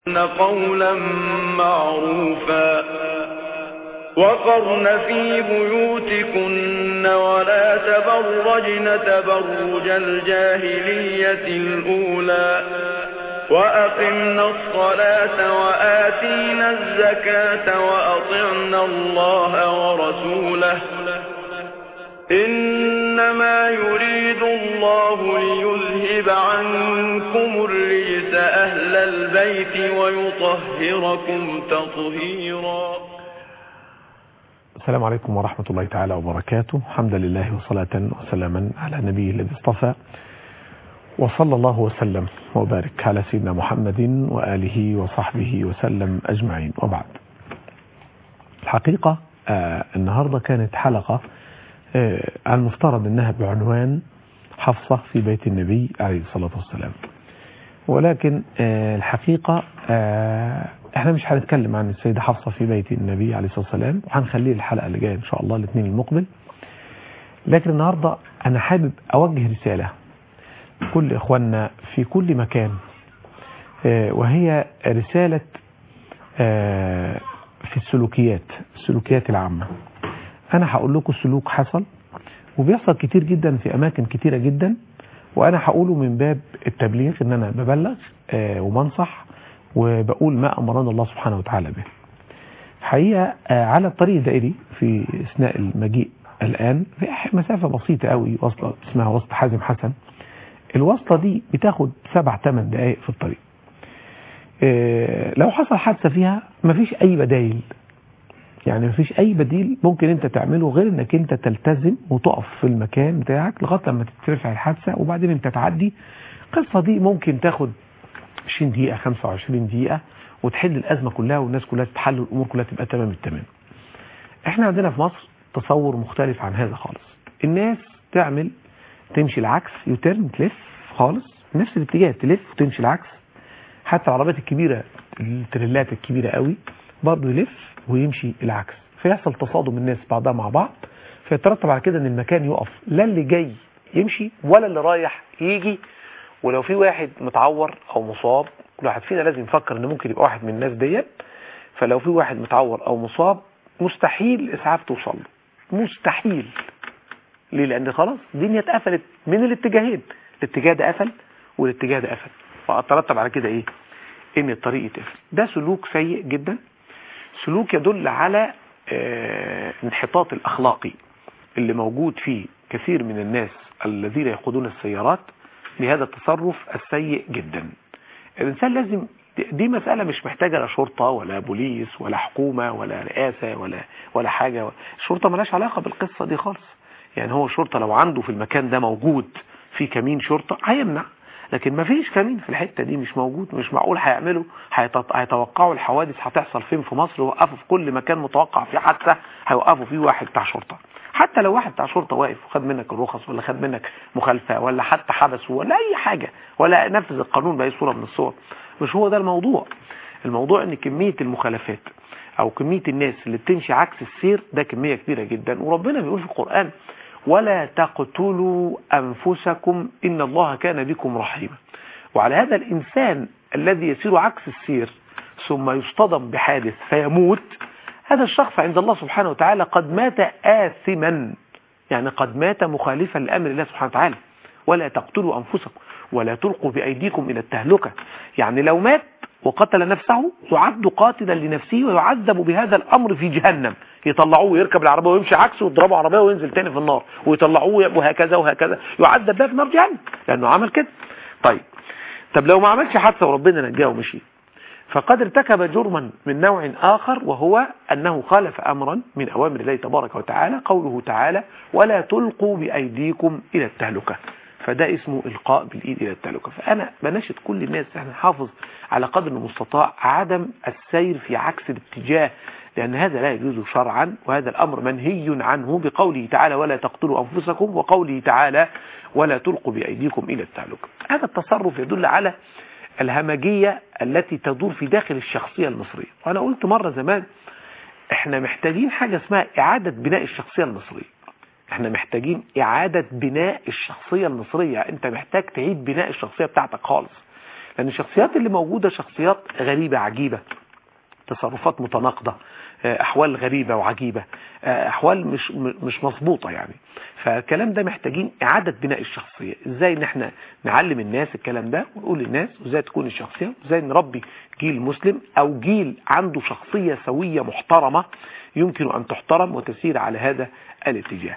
قولا معروفا وقرن في بيوتكن ولا تبرجن تبرج الجاهلية الأولى وأقمنا الصلاة وآتينا الزكاة وأطعنا الله ورسوله إنما يريد الله ليذهب عنكم الرجس أهل البيت ويطهركم تطهيرا السلام عليكم ورحمة الله تعالى وبركاته حمدا لله وصلاة وسلاما على نبيه الذي اصطفى وصلى الله وسلم وبارك على سيدنا محمد وآله وصحبه وسلم أجمعين وبعد الحقيقة آه النهاردة كانت حلقة آه المفترض أنها بعنوان حفصة في بيت النبي عليه الصلاة والسلام ولكن آه الحقيقة احنا مش هنتكلم عن السيدة حفصة في بيت النبي عليه الصلاة والسلام وهنخليه الحلقة اللي جاية إن شاء الله الاثنين المقبل لكن النهاردة أنا حابب أوجه رسالة كل إخواننا في كل مكان وهي رسالة في السلوكيات السلوكيات العامة أنا هقول لكم السلوك حصل وبيحصل كتير جدا في أماكن كتيرة جدا وأنا هقوله من باب التبليغ إن أنا ببلغ وبنصح وبقول ما أمرنا الله سبحانه وتعالى به حقيقة على الطريق الدائري في أثناء المجيء الآن في مسافة بسيطة قوي وصلة اسمها وسط حازم حسن الوصلة دي بتاخد سبع ثمان دقائق في الطريق لو حصل حادثة فيها مفيش أي بدايل يعني مفيش أي بديل ممكن أنت تعمله غير أنك أنت تلتزم وتقف في المكان بتاعك لغاية لما تترفع الحادثة وبعدين أنت تعدي القصة دي ممكن تاخد 20 دقيقة 25 دقيقة وتحل الأزمة كلها والناس كلها تتحل والأمور كلها تبقى تمام التمام احنا عندنا في مصر تصور مختلف عن هذا خالص الناس تعمل تمشي العكس يوترن تلف خالص نفس الاتجاه تلف وتمشي العكس حتى العربيات الكبيرة التريلات الكبيرة قوي برضه يلف ويمشي العكس فيحصل تصادم الناس بعضها مع بعض فيترتب على كده ان المكان يقف لا اللي جاي يمشي ولا اللي رايح يجي ولو في واحد متعور او مصاب كل واحد فينا لازم يفكر ان ممكن يبقى واحد من الناس ديت فلو في واحد متعور او مصاب مستحيل الاسعاف توصل له مستحيل ليه لان خلاص الدنيا اتقفلت من الاتجاهين الاتجاه ده قفل والاتجاه ده قفل فاترتب على كده ايه ان الطريق يتقفل ده سلوك سيء جدا سلوك يدل على اه انحطاط الاخلاقي اللي موجود في كثير من الناس الذين يقودون السيارات بهذا التصرف السيء جدا الإنسان لازم دي مسألة مش محتاجة لا شرطة ولا بوليس ولا حكومة ولا رئاسة ولا ولا حاجة الشرطة ملاش علاقة بالقصة دي خالص يعني هو الشرطة لو عنده في المكان ده موجود في كمين شرطة هيمنع لكن ما فيش كمين في الحتة دي مش موجود مش معقول هيعملوا هيتوقعوا الحوادث هتحصل فين في مصر ويوقفوا في كل مكان متوقع فيه حادثة هيوقفوا فيه واحد بتاع شرطة حتى لو واحد بتاع شرطة واقف وخد منك الرخص ولا خد منك مخالفة ولا حتى حبسه ولا أي حاجة ولا نفذ القانون بأي صورة من الصور مش هو ده الموضوع الموضوع ان كمية المخالفات او كمية الناس اللي بتمشي عكس السير ده كمية كبيرة جدا وربنا بيقول في القرآن ولا تقتلوا أنفسكم إن الله كان بكم رحيما وعلى هذا الإنسان الذي يسير عكس السير ثم يصطدم بحادث فيموت هذا الشخص عند الله سبحانه وتعالى قد مات آثما يعني قد مات مخالفا لأمر الله سبحانه وتعالى ولا تقتلوا أنفسكم ولا تلقوا بأيديكم إلى التهلكة يعني لو مات وقتل نفسه يعد قاتلا لنفسه ويعذب بهذا الأمر في جهنم يطلعوه يركب العربية ويمشي عكسه ويضربوا عربية وينزل تاني في النار ويطلعوه وهكذا وهكذا يعذب بها في نار جهنم لأنه عمل كده طيب طب لو ما عملش حادثة وربنا نجاه ومشي فقد ارتكب جرما من نوع آخر وهو أنه خالف أمرا من أوامر الله تبارك وتعالى قوله تعالى ولا تلقوا بأيديكم إلى التهلكة فده اسمه إلقاء بالإيد إلى التهلكة فأنا بناشد كل الناس احنا نحافظ على قدر المستطاع عدم السير في عكس الاتجاه لأن هذا لا يجوز شرعا وهذا الأمر منهي عنه بقوله تعالى ولا تقتلوا أنفسكم وقوله تعالى ولا تلقوا بأيديكم إلى التهلكة هذا التصرف يدل على الهمجية التي تدور في داخل الشخصية المصرية وأنا قلت مرة زمان احنا محتاجين حاجة اسمها إعادة بناء الشخصية المصرية احنا محتاجين إعادة بناء الشخصية المصرية انت محتاج تعيد بناء الشخصية بتاعتك خالص لان الشخصيات اللي موجودة شخصيات غريبة عجيبة تصرفات متناقضة آه، احوال غريبة وعجيبة آه، احوال مش م- مش مظبوطة يعني فالكلام ده محتاجين اعادة بناء الشخصية ازاي ان احنا نعلم الناس الكلام ده ونقول للناس وازاي تكون الشخصية وازاي نربي جيل مسلم او جيل عنده شخصية سوية محترمة يمكن ان تحترم وتسير على هذا الاتجاه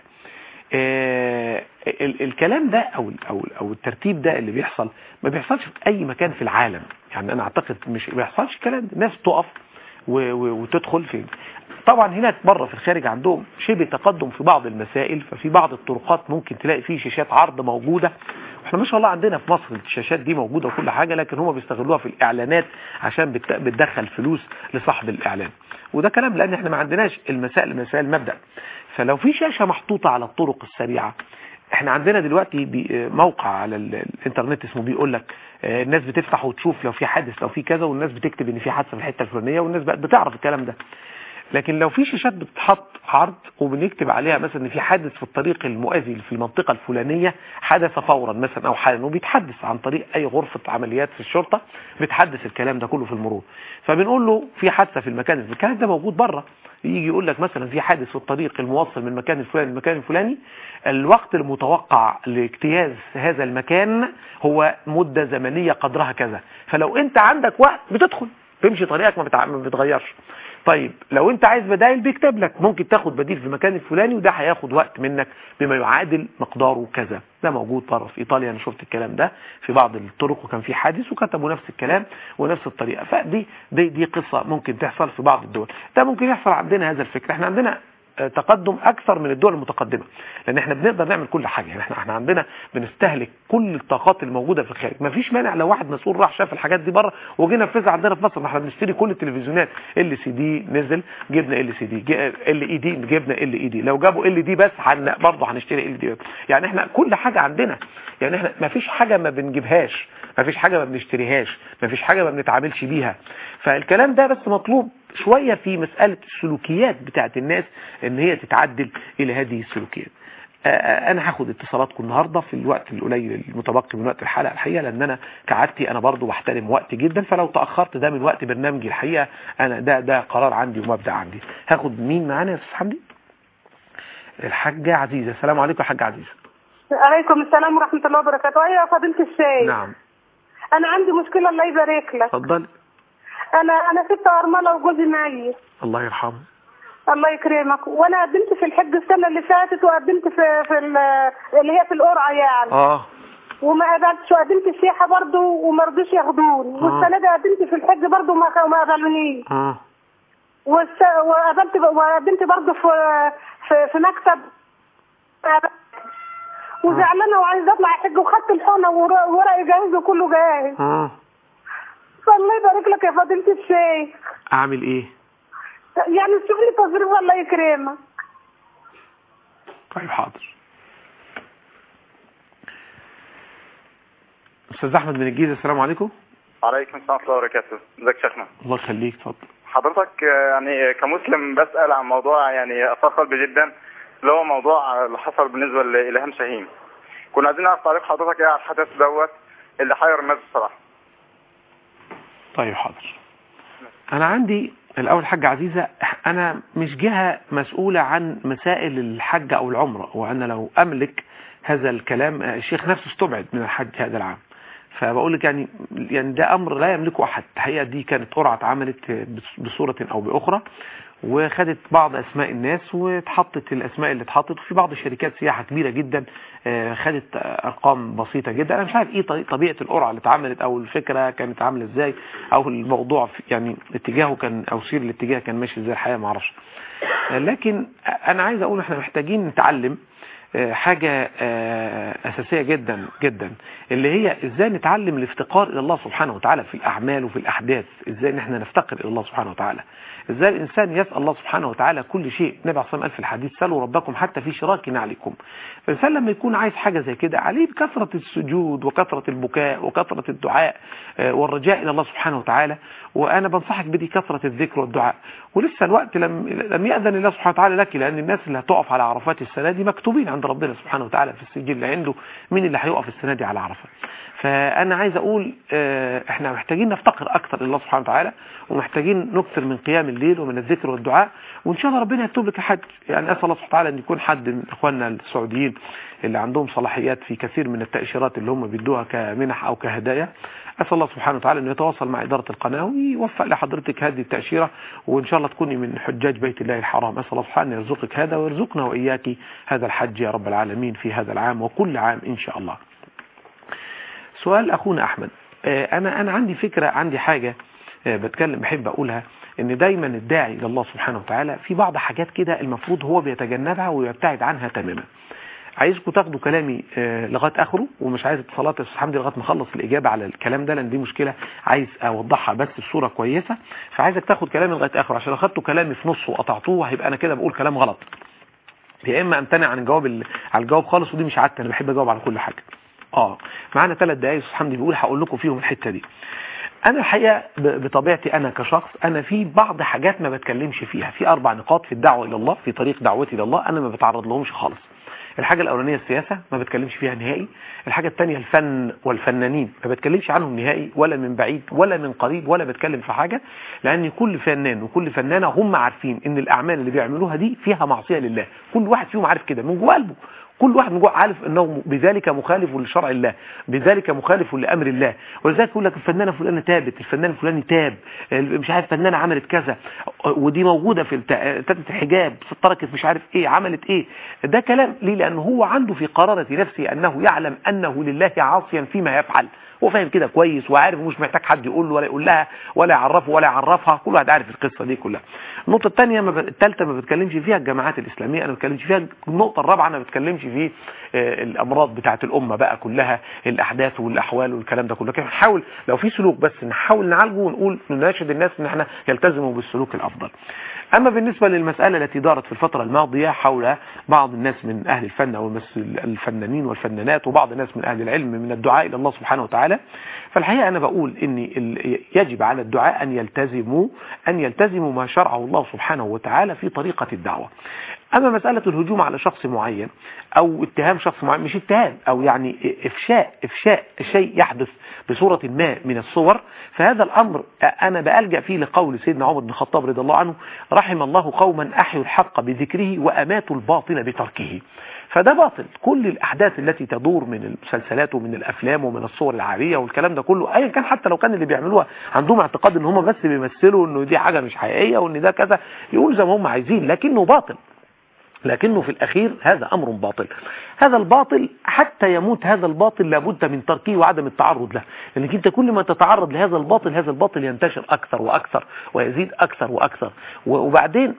آه، ال- الكلام ده او ال- او ال- او الترتيب ده اللي بيحصل ما بيحصلش في اي مكان في العالم يعني انا اعتقد مش ما بيحصلش الكلام ده الناس تقف و- و- وتدخل في طبعا هناك بره في الخارج عندهم شبه تقدم في بعض المسائل ففي بعض الطرقات ممكن تلاقي فيه شاشات عرض موجوده احنا ما شاء الله عندنا في مصر الشاشات دي موجوده وكل حاجه لكن هم بيستغلوها في الاعلانات عشان بت- بتدخل فلوس لصاحب الاعلان وده كلام لان احنا ما عندناش المسائل مسائل مبدا فلو في شاشه محطوطه على الطرق السريعه احنا عندنا دلوقتي بي- موقع على ال- الانترنت اسمه بيقول لك آه، الناس بتفتح وتشوف لو في حادث لو في كذا والناس بتكتب ان في حادثه في الحته الفلانيه والناس بقت بتعرف الكلام ده لكن لو في شاشات بتتحط عرض وبنكتب عليها مثلا ان في حادث في الطريق المؤذي في المنطقه الفلانيه حدث فورا مثلا او حالا وبيتحدث عن طريق اي غرفه عمليات في الشرطه بتحدث الكلام ده كله في المرور فبنقول له في حادثه في المكان الفلاني الكلام ده موجود بره يجي يقول لك مثلا في حادث في الطريق الموصل من المكان الفلاني للمكان الفلاني الوقت المتوقع لاجتياز هذا المكان هو مده زمنيه قدرها كذا فلو انت عندك وقت بتدخل تمشي طريقك ما بتع- ما بتغيرش طيب لو انت عايز بدائل بيكتب لك ممكن تاخد بديل في المكان الفلاني وده هياخد وقت منك بما يعادل مقداره كذا ده موجود بره في ايطاليا انا شفت الكلام ده في بعض الطرق وكان في حادث وكتبوا نفس الكلام ونفس الطريقه فدي دي دي قصه ممكن تحصل في بعض الدول ده ممكن يحصل عندنا هذا الفكر احنا عندنا آه، تقدم اكثر من الدول المتقدمه لان احنا بنقدر نعمل كل حاجه يعني احنا احنا عندنا بنستهلك كل الطاقات الموجوده في الخارج ما فيش مانع لو واحد مسؤول راح شاف الحاجات دي بره وجينا نفذها عندنا في مصر ما احنا بنشتري كل التلفزيونات ال سي دي نزل جبنا ال سي دي ال اي دي جبنا ال اي دي لو جابوا ال دي بس هن- برضه هنشتري ال دي يعني احنا كل حاجه عندنا يعني احنا ما فيش حاجه ما بنجيبهاش ما فيش حاجه ما بنشتريهاش ما فيش حاجه ما بنتعاملش بيها فالكلام ده بس مطلوب شوية في مسألة السلوكيات بتاعت الناس ان هي تتعدل الى هذه السلوكيات آه، آه، انا هاخد اتصالاتكم النهاردة في الوقت القليل المتبقي من وقت الحلقة الحقيقة لان انا كعادتي انا برضو بحترم وقتي جدا فلو تأخرت ده من وقت برنامجي الحقيقة انا ده ده قرار عندي ومبدأ عندي هاخد مين معانا يا استاذ حمدي الحاجة عزيزة السلام عليكم يا حاجة عزيزة عليكم السلام ورحمة الله وبركاته أيوة يا فضيلة الشيخ نعم أنا عندي مشكلة الله يبارك لك اتفضل أنا أنا ست أرملة وجوزي ميت الله يرحمه الله يكرمك وأنا قدمت في الحج السنة اللي فاتت وقدمت في في ال- اللي هي في القرعة يعني اه وما قبلتش وقدمت السياحة برضه وما رضوش ياخدوني آه. والسنة دي قدمت في الحج برضه وما وما قبلونيش اه والس- وقابلت وقدمت برضه في في, في مكتب وزعلانه وعايزه اطلع حج وخدت الحقنه ورق- ورقي جاهز وكله جاهز اه فالله يبارك لك يا فضيله الشيخ اعمل ايه يعني شوف لي تصريف الله يكرمك طيب حاضر استاذ احمد من الجيزه السلام عليكم عليكم السلام ورحمة الله وبركاته ازيك يا شيخنا الله يخليك اتفضل حضرتك آه، يعني كمسلم بسأل عن موضوع يعني أثار قلبي جدا اللي هو موضوع اللي حصل بالنسبة لإلهام شاهين كنا عايزين نعرف تعليق حضرتك ايه على الحدث دوت اللي حير الناس بصراحة طيب حاضر انا عندي الاول حاجة عزيزة انا مش جهة مسؤولة عن مسائل الحج او العمرة وانا لو املك هذا الكلام آه، الشيخ نفسه استبعد من الحج هذا العام فبقول لك يعني يعني ده امر لا يملكه احد الحقيقه دي كانت قرعه اتعملت بص- بصوره او باخرى وخدت بعض اسماء الناس واتحطت الاسماء اللي اتحطت وفي بعض الشركات سياحه كبيره جدا آه، خدت آه، ارقام بسيطه جدا انا مش عارف ايه طريق- طبيعه القرعه اللي اتعملت او الفكره كانت عامله ازاي او الموضوع في- يعني اتجاهه كان او سير الاتجاه كان ماشي ازاي الحقيقه ما اعرفش آه، لكن انا عايز اقول احنا محتاجين نتعلم آه، حاجة آه، أساسية جدا جدا اللي هي إزاي نتعلم الافتقار إلى الله سبحانه وتعالى في الأعمال وفي الأحداث إزاي نحن نفتقر إلى الله سبحانه وتعالى إزاي الإنسان يسأل الله سبحانه وتعالى كل شيء النبي عليه الصلاة والسلام قال في الحديث سألوا ربكم حتى في شراك نعلكم فالإنسان لما يكون عايز حاجة زي كده عليه بكثرة السجود وكثرة البكاء وكثرة الدعاء آه، والرجاء إلى الله سبحانه وتعالى وأنا بنصحك بدي كثرة الذكر والدعاء ولسه الوقت لم لم يأذن الله سبحانه وتعالى لك لأن الناس اللي هتقف على عرفات السنة دي مكتوبين عند عند ربنا سبحانه وتعالى في السجل اللي عنده مين اللي هيقف السنه دي على عرفه فانا عايز اقول اه احنا محتاجين نفتقر اكثر لله سبحانه وتعالى ومحتاجين نكثر من قيام الليل ومن الذكر والدعاء وان شاء الله ربنا يكتب لك الحج يعني اسال الله سبحانه وتعالى ان يكون حد من اخواننا السعوديين اللي عندهم صلاحيات في كثير من التاشيرات اللي هم بيدوها كمنح او كهدايا اسال الله سبحانه وتعالى انه يتواصل مع اداره القناه ويوفق لحضرتك هذه التاشيره وان شاء الله تكوني من حجاج بيت الله الحرام اسال الله سبحانه ان يرزقك هذا ويرزقنا واياك هذا الحج يا رب العالمين في هذا العام وكل عام ان شاء الله سؤال اخونا احمد انا انا عندي فكره عندي حاجه بتكلم بحب اقولها ان دايما الداعي الى الله سبحانه وتعالى في بعض حاجات كده المفروض هو بيتجنبها ويبتعد عنها تماما عايزكم تاخدوا كلامي لغايه اخره ومش عايز اتصالات يا استاذ حمدي لغايه ما اخلص الاجابه على الكلام ده لان دي مشكله عايز اوضحها بس بصوره كويسه فعايزك تاخد كلامي لغايه اخره عشان لو خدتوا كلامي في نصه وقطعتوه هيبقى انا كده بقول كلام غلط يا اما امتنع عن الجواب ال... على الجواب خالص ودي مش عادتي انا بحب اجاوب على كل حاجه اه معانا ثلاث دقايق استاذ حمدي بيقول هقول لكم فيهم الحته دي انا الحقيقه بطبيعتي انا كشخص انا في بعض حاجات ما بتكلمش فيها في اربع نقاط في الدعوه الى الله في طريق دعوتي الى الله انا ما بتعرض لهمش خالص الحاجة الأولانية السياسة ما بتكلمش فيها نهائي الحاجة الثانية الفن والفنانين ما بتكلمش عنهم نهائي ولا من بعيد ولا من قريب ولا بتكلم في حاجة لأن كل فنان وكل فنانة هم عارفين ان الأعمال اللي بيعملوها دي فيها معصية لله كل واحد فيهم عارف كده من جوه قلبه كل واحد من جوه عارف انه بذلك مخالف لشرع الله بذلك مخالف لامر الله ولذلك يقول لك الفنانه فلانه تابت الفنان الفلاني تاب مش عارف فنانه عملت كذا ودي موجوده في تابت الحجاب تركت مش عارف ايه عملت ايه ده كلام ليه لانه هو عنده في قرارة نفسه انه يعلم انه لله عاصيا فيما يفعل هو فاهم كده كويس وعارف ومش محتاج حد يقول له ولا يقول لها ولا يعرفه ولا يعرفها كل واحد عارف القصه دي كلها النقطه الثانيه ما ب... الثالثه ما بتكلمش فيها الجماعات الاسلاميه انا ما بتكلمش فيها النقطه الرابعه انا ما بتكلمش في الامراض بتاعه الامه بقى كلها الاحداث والاحوال والكلام ده كله لكن نحاول لو في سلوك بس نحاول نعالجه ونقول نناشد الناس ان احنا يلتزموا بالسلوك الافضل اما بالنسبه للمساله التي دارت في الفتره الماضيه حول بعض الناس من اهل الفن او الفنانين والفنانات وبعض الناس من اهل العلم من الدعاء الى الله سبحانه وتعالى فالحقيقه انا بقول ان يجب على الدعاء ان يلتزموا ان يلتزموا ما شرعه الله سبحانه وتعالى في طريقه الدعوه اما مساله الهجوم على شخص معين او اتهام شخص معين مش اتهام او يعني افشاء افشاء شيء يحدث بصوره ما من الصور فهذا الامر انا بالجا فيه لقول سيدنا عمر بن الخطاب رضي الله عنه رحم الله قوما احيوا الحق بذكره واماتوا الباطل بتركه فده باطل كل الاحداث التي تدور من المسلسلات ومن الافلام ومن الصور العاريه والكلام ده كله ايا كان حتى لو كان اللي بيعملوها عندهم اعتقاد ان هم بس بيمثلوا انه دي حاجه مش حقيقيه وان ده كذا يقول زي ما هم عايزين لكنه باطل لكنه في الأخير هذا أمر باطل هذا الباطل حتى يموت هذا الباطل لابد من تركه وعدم التعرض له لأنك أنت كل ما تتعرض لهذا الباطل هذا الباطل ينتشر أكثر وأكثر ويزيد أكثر وأكثر وبعدين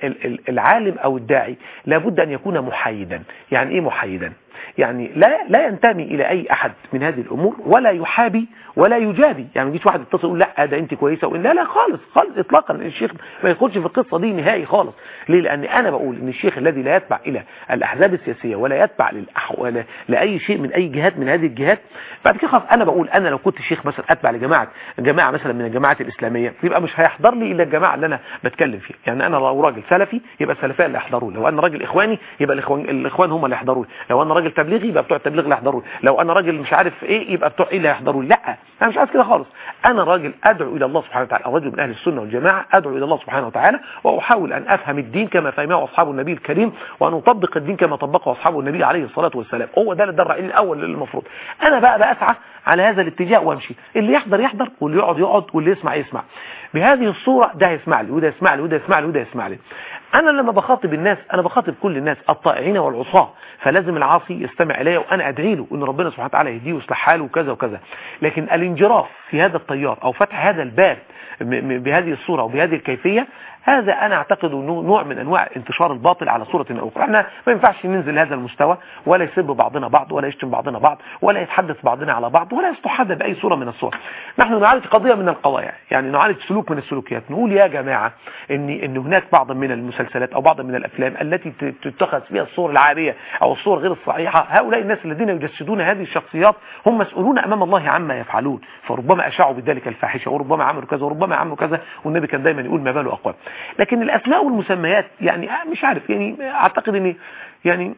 العالم أو الداعي لابد أن يكون محايدا يعني إيه محايدا يعني لا لا ينتمي الى اي احد من هذه الامور ولا يحابي ولا يجابي يعني ما يجيش واحد يتصل يقول لا ده انت كويسه وإن لا لا خالص خالص اطلاقا الشيخ ما يدخلش في القصه دي نهائي خالص ليه لان انا بقول ان الشيخ الذي لا يتبع الى الاحزاب السياسيه ولا يتبع للأحوال لاي شيء من اي جهات من هذه الجهات بعد كده خلاص انا بقول انا لو كنت شيخ مثلا اتبع لجماعه جماعه مثلا من الجماعات الاسلاميه يبقى مش هيحضر لي الا الجماعه اللي انا بتكلم فيها يعني انا لو راجل سلفي يبقى السلفيه اللي يحضروا لو انا راجل اخواني يبقى الاخوان الاخوان هم اللي يحضروا لو انا راجل تبليغي يبقى بتوع التبليغ اللي يحضروا لو انا راجل مش عارف ايه يبقى بتوع ايه اللي هيحضروا لا انا مش عايز كده خالص انا راجل ادعو الى الله سبحانه وتعالى او رجل من اهل السنه والجماعه ادعو الى الله سبحانه وتعالى واحاول ان افهم الدين كما فهمه اصحاب النبي الكريم وان اطبق الدين كما طبقه اصحاب النبي عليه الصلاه والسلام هو ده ده الراي الاول المفروض انا بقى بسعى على هذا الاتجاه وامشي اللي يحضر يحضر واللي يقعد يقعد واللي يسمع يسمع بهذه الصوره ده يسمع لي وده يسمع لي وده يسمع لي وده يسمع لي انا لما بخاطب الناس انا بخاطب كل الناس الطائعين والعصاه فلازم العاصي يستمع الي وانا ادعي له ان ربنا سبحانه وتعالى يهديه ويصلح حاله وكذا وكذا لكن الانجراف في هذا التيار او فتح هذا الباب بهذه الصوره وبهذه الكيفيه هذا انا اعتقد انه نوع من انواع انتشار الباطل على صوره او اخرى احنا ما ينفعش ننزل هذا المستوى ولا يسب بعضنا بعض ولا يشتم بعضنا بعض ولا يتحدث بعضنا على بعض ولا يستحد باي صوره من الصور نحن نعالج قضيه من القضايا يعني نعالج سلوك من السلوكيات نقول يا جماعه ان ان هناك بعض من المسلسلات او بعض من الافلام التي تتخذ فيها الصور العاريه او الصور غير الصحيحه هؤلاء الناس الذين يجسدون هذه الشخصيات هم مسؤولون امام الله عما يفعلون فربما اشاعوا بذلك الفاحشه وربما عملوا كذا وربما عملوا كذا والنبي كان دايما يقول ما باله اقوام لكن الاسماء والمسميات يعني مش عارف يعني اعتقد ان يعني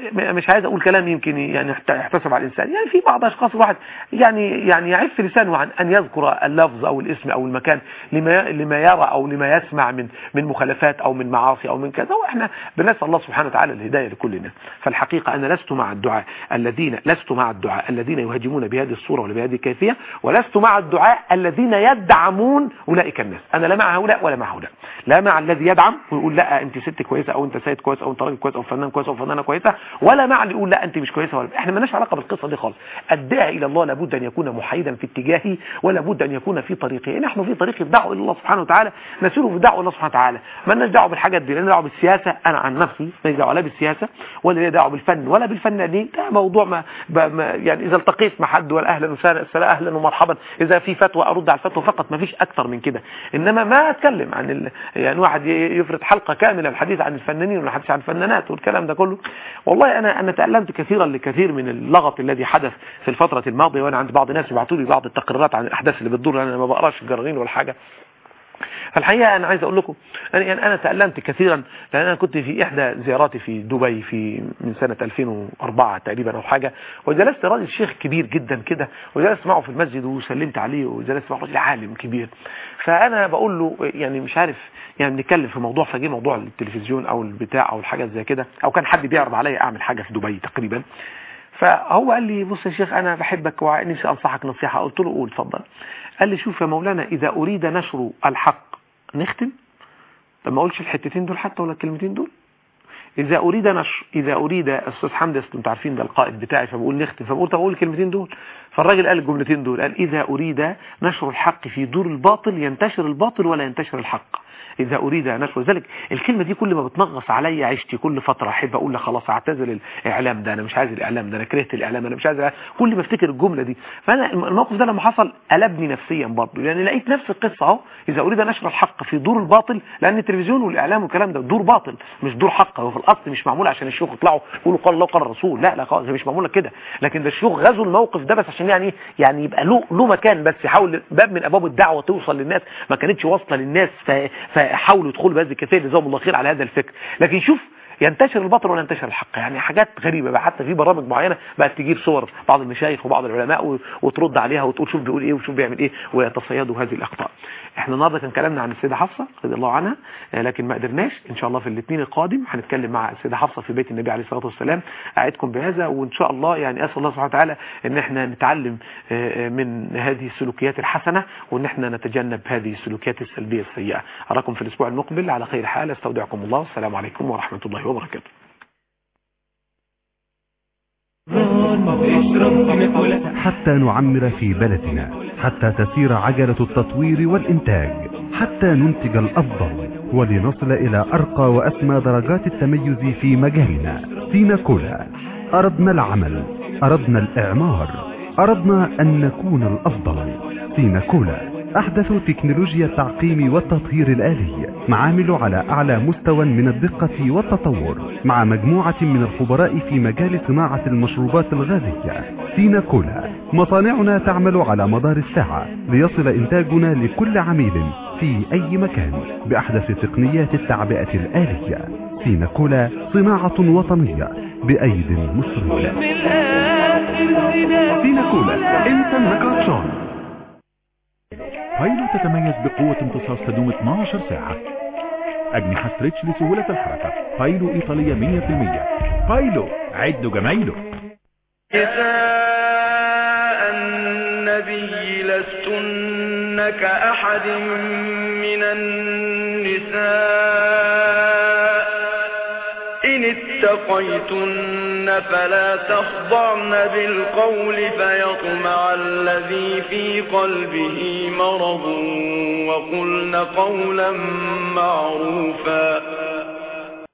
م- مش عايز اقول كلام يمكن يعني يحت- يحتسب على الانسان يعني في بعض اشخاص الواحد يعني يعني يعف لسانه عن ان يذكر اللفظ او الاسم او المكان لما لما يرى او لما يسمع من من مخالفات او من معاصي او من كذا واحنا بنسال الله سبحانه وتعالى الهدايه لكلنا فالحقيقه انا لست مع الدعاء الذين لست مع الدعاء الذين يهاجمون بهذه الصوره ولا بهذه الكيفيه ولست مع الدعاء الذين يدعمون اولئك الناس انا لا مع هؤلاء ولا مع هؤلاء لا مع الذي يدعم ويقول لا انت ست كويسه او انت سيد كويس او انت راجل كويس او فنان كويس او فنانه كويسه ولا مع اللي يقول لا انت مش كويسه ولا احنا مالناش علاقه بالقصه دي خالص الداعي الى الله لابد ان يكون محايدا في اتجاهه ولا بد ان يكون في طريقه نحن في طريق الدعوه الى الله سبحانه وتعالى نسير في الدعوه الى الله سبحانه وتعالى مالناش دعوه بالحاجات دي لنا دعوه بالسياسه انا عن نفسي ماليش دعوه لا بالسياسه ولا لي دعوه بالفن ولا بالفنانين ده موضوع ما, ب- ما يعني اذا التقيت مع حد ولا اهلا وسهلا السلام اهلا ومرحبا اذا في فتوى ارد على الفتوى فقط ما فيش اكتر من كده انما ما اتكلم عن ال... يعني واحد ي- يفرد حلقه كامله الحديث عن الفنانين والحديث عن الفنانات والكلام ده كله والله انا انا تالمت كثيرا لكثير من اللغط الذي حدث في الفتره الماضيه وانا عند بعض الناس يبعثوا لي بعض التقريرات عن الاحداث اللي بتدور انا ما بقراش الجراغين ولا حاجه فالحقيقة أنا عايز أقول لكم أنا يعني أنا تألمت كثيرا لأن أنا كنت في إحدى زياراتي في دبي في من سنة 2004 تقريبا أو حاجة وجلست راجل شيخ كبير جدا كده وجلست معه في المسجد وسلمت عليه وجلست معه راجل عالم كبير فأنا بقول له يعني مش عارف يعني بنتكلم في موضوع فجي موضوع التلفزيون أو البتاع أو الحاجات زي كده أو كان حد بيعرض عليا أعمل حاجة في دبي تقريبا فهو قال لي بص يا شيخ أنا بحبك ونفسي أنصحك نصيحة قلت له قول اتفضل قال لي شوف يا مولانا إذا أريد نشر الحق نختم طب ما اقولش الحتتين دول حتى ولا الكلمتين دول اذا اريد نشر اذا اريد استاذ حمدي أصل انتوا عارفين ده القائد بتاعي فبقول نختم فبقول طب اقول الكلمتين دول فالراجل قال الجملتين دول قال اذا اريد نشر الحق في دور الباطل ينتشر الباطل ولا ينتشر الحق إذا أريد أن أشكر ذلك الكلمة دي كل ما بتنغص عليا عيشتي كل فترة أحب أقول لك خلاص أعتزل الإعلام ده أنا مش عايز الإعلام ده أنا كرهت الإعلام أنا مش عايز الإعلام. كل ما أفتكر الجملة دي فأنا الموقف ده لما حصل قلبني نفسيا برضه يعني لقيت نفس القصة أهو إذا أريد أن أشر الحق في دور الباطل لأن التلفزيون والإعلام والكلام ده دور باطل مش دور حق هو في الأصل مش معمول عشان الشيوخ يطلعوا يقولوا قال الله قال الرسول لا لا خالص هي مش معمولة كده لكن ده الشيوخ غزوا الموقف ده بس عشان يعني يعني يبقى له له مكان بس يحاول باب من أبواب الدعوة توصل للناس ما كانتش واصلة للناس ف- فحاولوا يدخلوا بهذه الكثير جزاهم الله خير على هذا الفكر لكن شوف ينتشر الباطل ولا ينتشر الحق يعني حاجات غريبة بقى حتى في برامج معينة بقت تجيب صور بعض المشايخ وبعض العلماء و- وترد عليها وتقول شوف بيقول ايه وشوف بيعمل ايه ويتصيدوا هذه الاخطاء احنا النهارده كان كلامنا عن السيدة حفصة رضي الله عنها آه، لكن ما قدرناش ان شاء الله في الاثنين القادم هنتكلم مع السيدة حفصة في بيت النبي عليه الصلاة والسلام اعدكم بهذا وان شاء الله يعني اسال الله سبحانه وتعالى ان احنا نتعلم آه، آه، من هذه السلوكيات الحسنة وان احنا نتجنب هذه السلوكيات السلبية السيئة اراكم في الاسبوع المقبل على خير حال استودعكم الله والسلام عليكم ورحمة الله وبركاته حتى نعمر في بلدنا حتى تسير عجلة التطوير والإنتاج حتى ننتج الأفضل ولنصل إلى أرقى وأسمى درجات التميز في مجالنا سينا كولا أردنا العمل أردنا الإعمار أردنا أن نكون الأفضل سينا كولا أحدث تكنولوجيا التعقيم والتطهير الآلي معامل على أعلى مستوى من الدقة والتطور مع مجموعة من الخبراء في مجال صناعة المشروبات الغازية سينا كولا مصانعنا تعمل على مدار الساعة ليصل إنتاجنا لكل عميل في أي مكان بأحدث تقنيات التعبئة الآلية سينا كولا صناعة وطنية بأيد مصرية سينا كولا انت النكاتشون بايلو تتميز بقوة امتصاص تدوم 12 ساعة أجنحة ستريتش لسهولة الحركة بايلو إيطالية 100% بايلو عد جمايله نساء النبي لستن كأحد من النساء إن اتقيتن فلا تخضعن بالقول فيطمع الذي في قلبه مرض وقلن قولا معروفا